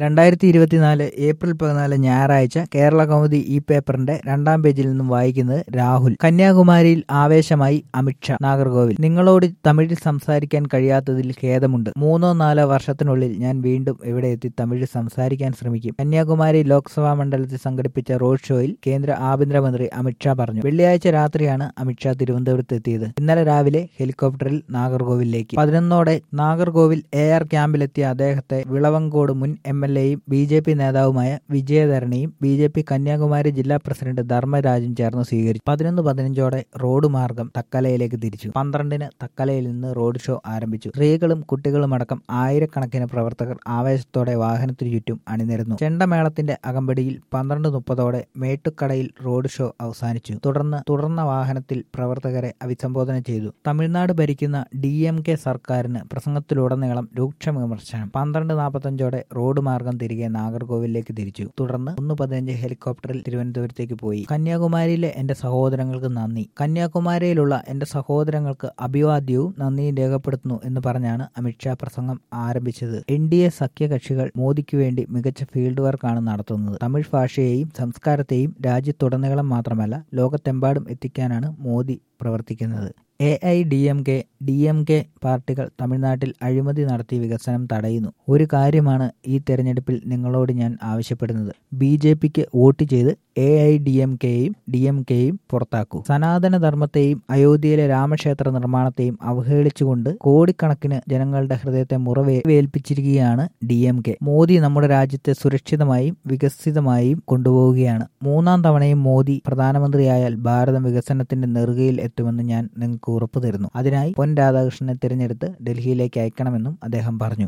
രണ്ടായിരത്തി ഇരുപത്തിനാല് ഏപ്രിൽ പതിനാല് ഞായറാഴ്ച കേരള കൗമുദി ഈ പേപ്പറിന്റെ രണ്ടാം പേജിൽ നിന്നും വായിക്കുന്നത് രാഹുൽ കന്യാകുമാരിയിൽ ആവേശമായി അമിത്ഷാ നാഗർകോവിൽ നിങ്ങളോട് തമിഴിൽ സംസാരിക്കാൻ കഴിയാത്തതിൽ ഖേദമുണ്ട് മൂന്നോ നാലോ വർഷത്തിനുള്ളിൽ ഞാൻ വീണ്ടും ഇവിടെ എത്തി തമിഴിൽ സംസാരിക്കാൻ ശ്രമിക്കും കന്യാകുമാരി ലോക്സഭാ മണ്ഡലത്തിൽ സംഘടിപ്പിച്ച റോഡ് ഷോയിൽ കേന്ദ്ര ആഭ്യന്തരമന്ത്രി അമിത്ഷാ പറഞ്ഞു വെള്ളിയാഴ്ച രാത്രിയാണ് അമിത്ഷാ തിരുവനന്തപുരത്ത് എത്തിയത് ഇന്നലെ രാവിലെ ഹെലികോപ്റ്ററിൽ നാഗർകോവിലേക്ക് പതിനൊന്നോടെ നാഗർകോവിൽ എ ആർ ക്യാമ്പിലെത്തിയ അദ്ദേഹത്തെ വിളവങ്കോട് മുൻ എം എൽ എയും ബി ജെ പി നേതാവുമായ വിജയധരണിയും ബി ജെ പി കന്യാകുമാരി ജില്ലാ പ്രസിഡന്റ് ധർമ്മരാജും ചേർന്ന് സ്വീകരിച്ചു പതിനൊന്ന് പതിനഞ്ചോടെ റോഡ് മാർഗം തക്കലയിലേക്ക് തിരിച്ചു പന്ത്രണ്ടിന് തക്കലയിൽ നിന്ന് റോഡ് ഷോ ആരംഭിച്ചു സ്ത്രീകളും കുട്ടികളും അടക്കം ആയിരക്കണക്കിന് പ്രവർത്തകർ ആവേശത്തോടെ വാഹനത്തിനു ചുറ്റും അണിനിരന്നു ചെണ്ടമേളത്തിന്റെ അകമ്പടിയിൽ പന്ത്രണ്ട് മുപ്പതോടെ മേട്ടുക്കടയിൽ റോഡ് ഷോ അവസാനിച്ചു തുടർന്ന് തുടർന്ന വാഹനത്തിൽ പ്രവർത്തകരെ അഭിസംബോധന ചെയ്തു തമിഴ്നാട് ഭരിക്കുന്ന ഡി എം കെ സർക്കാരിന് പ്രസംഗത്തിലുടനീളം രൂക്ഷ വിമർശനം പന്ത്രണ്ട് നാൽപ്പത്തഞ്ചോടെ റോഡ് മാർഗം തിരികെ നാഗർകോവിലേക്ക് തിരിച്ചു തുടർന്ന് ഒന്ന് പതിനഞ്ച് ഹെലികോപ്റ്ററിൽ തിരുവനന്തപുരത്തേക്ക് പോയി കന്യാകുമാരിയിലെ എന്റെ സഹോദരങ്ങൾക്ക് നന്ദി കന്യാകുമാരിയിലുള്ള എന്റെ സഹോദരങ്ങൾക്ക് അഭിവാദ്യവും നന്ദിയും രേഖപ്പെടുത്തുന്നു എന്ന് പറഞ്ഞാണ് അമിത്ഷാ പ്രസംഗം ആരംഭിച്ചത് എൻ ഡി എ സഖ്യകക്ഷികൾ മോദിക്ക് വേണ്ടി മികച്ച ഫീൽഡ് വർക്കാണ് നടത്തുന്നത് തമിഴ് ഭാഷയെയും സംസ്കാരത്തെയും രാജ്യത്തുടനീളം മാത്രമല്ല ലോകത്തെമ്പാടും എത്തിക്കാനാണ് മോദി പ്രവർത്തിക്കുന്നത് A I D M K D M K പാർട്ടികൾ തമിഴ്നാട്ടിൽ അഴിമതി നടത്തി വികസനം തടയുന്നു ഒരു കാര്യമാണ് ഈ തെരഞ്ഞെടുപ്പിൽ നിങ്ങളോട് ഞാൻ ആവശ്യപ്പെടുന്നത് ബി ജെ പിക്ക് വോട്ട് ചെയ്ത് എ ഐ ഡി എം കെയും ഡി എം കെയും പുറത്താക്കൂ സനാതന ധർമ്മത്തെയും അയോധ്യയിലെ രാമക്ഷേത്ര നിർമ്മാണത്തെയും അവഹേളിച്ചുകൊണ്ട് കോടിക്കണക്കിന് ജനങ്ങളുടെ ഹൃദയത്തെ മുറവേൽപ്പിച്ചിരിക്കുകയാണ് ഡി എം കെ മോദി നമ്മുടെ രാജ്യത്തെ സുരക്ഷിതമായും വികസിതമായും കൊണ്ടുപോവുകയാണ് മൂന്നാം തവണയും മോദി പ്രധാനമന്ത്രിയായാൽ ഭാരതം വികസനത്തിന്റെ നെറുകയിൽ എത്തുമെന്ന് ഞാൻ നിങ്ങൾക്ക് ഉറപ്പു തരുന്നു അതിനായി പൊൻ രാധാകൃഷ്ണനെ തിരഞ്ഞെടുത്ത് ഡൽഹിയിലേക്ക് അയക്കണമെന്നും അദ്ദേഹം പറഞ്ഞു